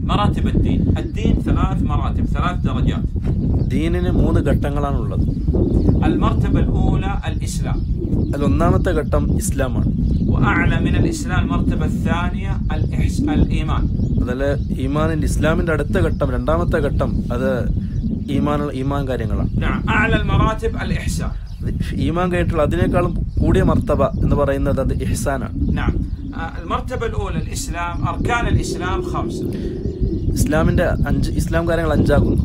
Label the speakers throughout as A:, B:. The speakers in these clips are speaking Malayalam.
A: مراتب الدين الدين ثلاث مراتب ثلاث درجات
B: ദീനിന് മൂന്ന് ഘട്ടങ്ങളാണുള്ളത്
A: المرتبة الأولى الإسلام
B: അതിൽ ഒന്നാമത്തെ ഘട്ടം ഇസ്ലാമാണ്
A: وأعلى من الإسلام المرتبة الثانية الإحس... الإيمان
B: അതിൽ ഈമാനിന്റെ ഇസ്ലാമിന്റെ അടുത്ത ഘട്ടം രണ്ടാമത്തെ ഘട്ടം അത് ഈമാൻ ഈമാൻ കാര്യങ്ങളാണ്
A: نعم أعلى المراتب الإحسان
B: അത് ഈമാൻ കഴിഞ്ഞിട്ടുള്ള അതിനേക്കാളും കൂടിയ മർത്തബ എന്ന് പറയുന്നത് അത് ഇഹ്സാനാണ്
A: نعم آه، المرتبة الأولى الإسلام أركان الإسلام خمسة
B: ഇസ്ലാമിന്റെ അഞ്ച് ഇസ്ലാം കാര്യങ്ങൾ അഞ്ചാകുന്നു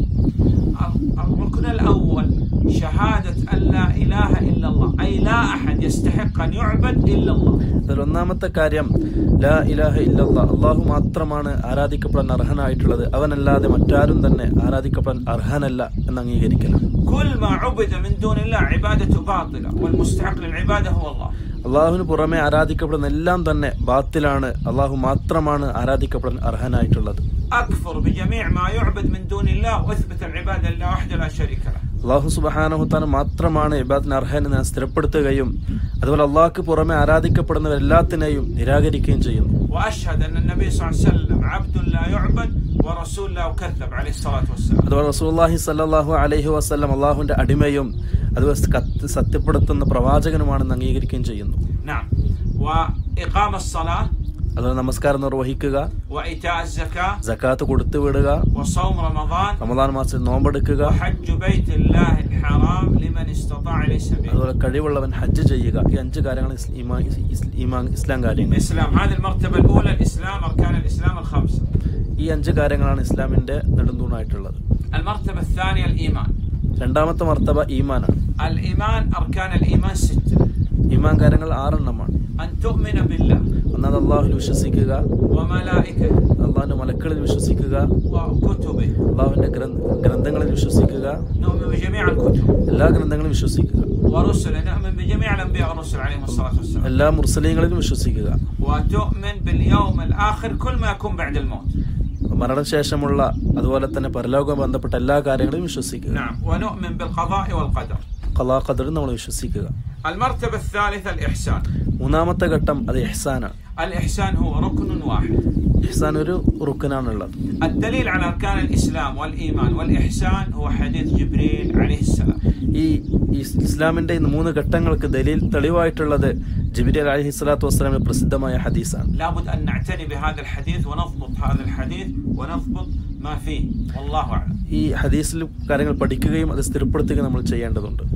A: الركن الأول شهادة أن لا إله إلا الله أي لا أحد يستحق أن يعبد إلا الله
B: അതിൽ ഒന്നാമത്തെ കാര്യം ലാ ഇലാഹ ഇല്ലല്ലാ അള്ളാഹു മാത്രമാണ് ആരാധിക്കപ്പെടാൻ അർഹനായിട്ടുള്ളത് അവനല്ലാതെ മറ്റാരും തന്നെ ആരാധിക്കപ്പെടാൻ അർഹനല്ല എന്ന് അംഗീകരിക്കണം
A: كل ما عبد من دون الله عبادته باطلة والمستحق للعبادة هو الله
B: അള്ളാഹുവിന് പുറമെ ആരാധിക്കപ്പെടുന്ന എല്ലാം തന്നെ ബാത്തിലാണ് അള്ളാഹു മാത്രമാണ് ആരാധിക്കപ്പെടാൻ അർഹനായിട്ടുള്ളത്
A: أكفر بجميع ما يعبد من دون الله وأثبت العبادة لله وحده لا شريك له
B: അള്ളാഹു സുബഹാനഹുത്താൻ മാത്രമാണ് ഇബാദിന് അർഹൻ എന്ന് ഞാൻ സ്ഥിരപ്പെടുത്തുകയും അതുപോലെ അള്ളാഹ്ക്ക് പുറമെ ആരാധിക്കപ്പെടുന്നവരെല്ലാത്തിനെയും നിരാകരിക്കുകയും ചെയ്യുന്നു
A: وأشهد أن النبي صلى الله عليه وسلم عبد لا يعبد ورسول لا يكذب عليه الصلاة والسلام
B: അതുപോലെ റസൂല്ലാഹി സല്ലാഹു അലൈഹി വസ്ലം അള്ളാഹുവിന്റെ അടിമയും അതുപോലെ കത്ത് സത്യപ്പെടുത്തുന്ന പ്രവാചകനുമാണെന്ന് അംഗീകരിക്കുകയും ചെയ്യുന്നു
A: نعم وإقام الصلاة
B: അതുപോലെ നമസ്കാരം നിർവഹിക്കുക
A: وإيتاء الزكاة
B: ജക്കാത്ത് കൊടുത്തു വിടുക
A: وصوم رمضان
B: റമദാൻ മാസത്തിൽ നോമ്പെടുക്കുക
A: وحج بيت الله الحرام لمن استطاع إليه سبيل
B: അതുപോലെ കഴിവുള്ളവൻ ഹജ്ജ് ചെയ്യുക ഈ അഞ്ച് കാര്യങ്ങൾ ഇസ് ഈമാ- ഇസ് ഈമാ- ഇസ്ലാം കാര്യങ്ങൾ
A: الإسلام هذه المرتبة الأولى الإسلام أركان الإسلام الخمسة
B: ഈ അഞ്ച് കാര്യങ്ങളാണ് ഇസ്ലാമിന്റെ നെടുന്തൂണായിട്ടുള്ളത്
A: المرتبة الثانية الإيمان
B: രണ്ടാമത്തെ മർത്തബ ഈമാനാണ്
A: الإيمان أركان الإيمان ستة
B: ഈമാൻ കാര്യങ്ങൾ ആറെണ്ണമാണ്
A: أن تؤمن بالله
B: ഒന്നാമത് അള്ളാഹുൽ വിശ്വസിക്കുക
A: وملائكته
B: അള്ളാഹുവിന്റെ മലക്കളിൽ വിശ്വസിക്കുക
A: وكتبه
B: അള്ളാഹുവിന്റെ ഗ്രന്ഥ- ഗ്രന്ഥങ്ങളിൽ വിശ്വസിക്കുക
A: نؤمن بجميع الكتب
B: എല്ലാ ഗ്രന്ഥങ്ങളും വിശ്വസിക്കുക
A: ورسله نؤمن بجميع الأنبياء والرسل عليهم الصلاة والسلام
B: എല്ലാ മുർസലീങ്ങളിലും വിശ്വസിക്കുക
A: وتؤمن باليوم الآخر كل ما يكون بعد الموت
B: മരണശേഷമുള്ള അതുപോലെ തന്നെ പരലോകം ബന്ധപ്പെട്ട എല്ലാ കാര്യങ്ങളും വിശ്വസിക്കുക
A: نعم ونؤمن بالقضاء والقدر
B: കലാ ഖദർ നമ്മൾ വിശ്വസിക്കുക
A: المرتبة الثالثة الإحسان
B: മൂന്നാമത്തെ ഘട്ടം അത് ഇഹ്സാനാണ്
A: الإحسان هو ركن واحد
B: ഇഹ്സാൻ ഒരു റുക്കനാണുള്ളത്
A: الدليل على أركان الإسلام والإيمان والإحسان هو حديث جبريل عليه السلام
B: ഈ ഇസ് ഇസ്ലാമിന്റെ ഈ മൂന്ന് ഘട്ടങ്ങൾക്ക് ദലീൽ തെളിവായിട്ടുള്ളത് ജിബിരി അലഹി സ്വലാത്തു വസ്സലാമിന്റെ പ്രസിദ്ധമായ ഹദീസാണ്
A: لابد أن نعتني بهذا الحديث ونضبط هذا الحديث ونضبط ما فيه والله أعلم
B: ഈ ഹദീസിൽ കാര്യങ്ങൾ പഠിക്കുകയും അത് സ്ഥിരപ്പെടുത്തുകയും നമ്മൾ ചെയ്യേണ്ടതുണ്ട്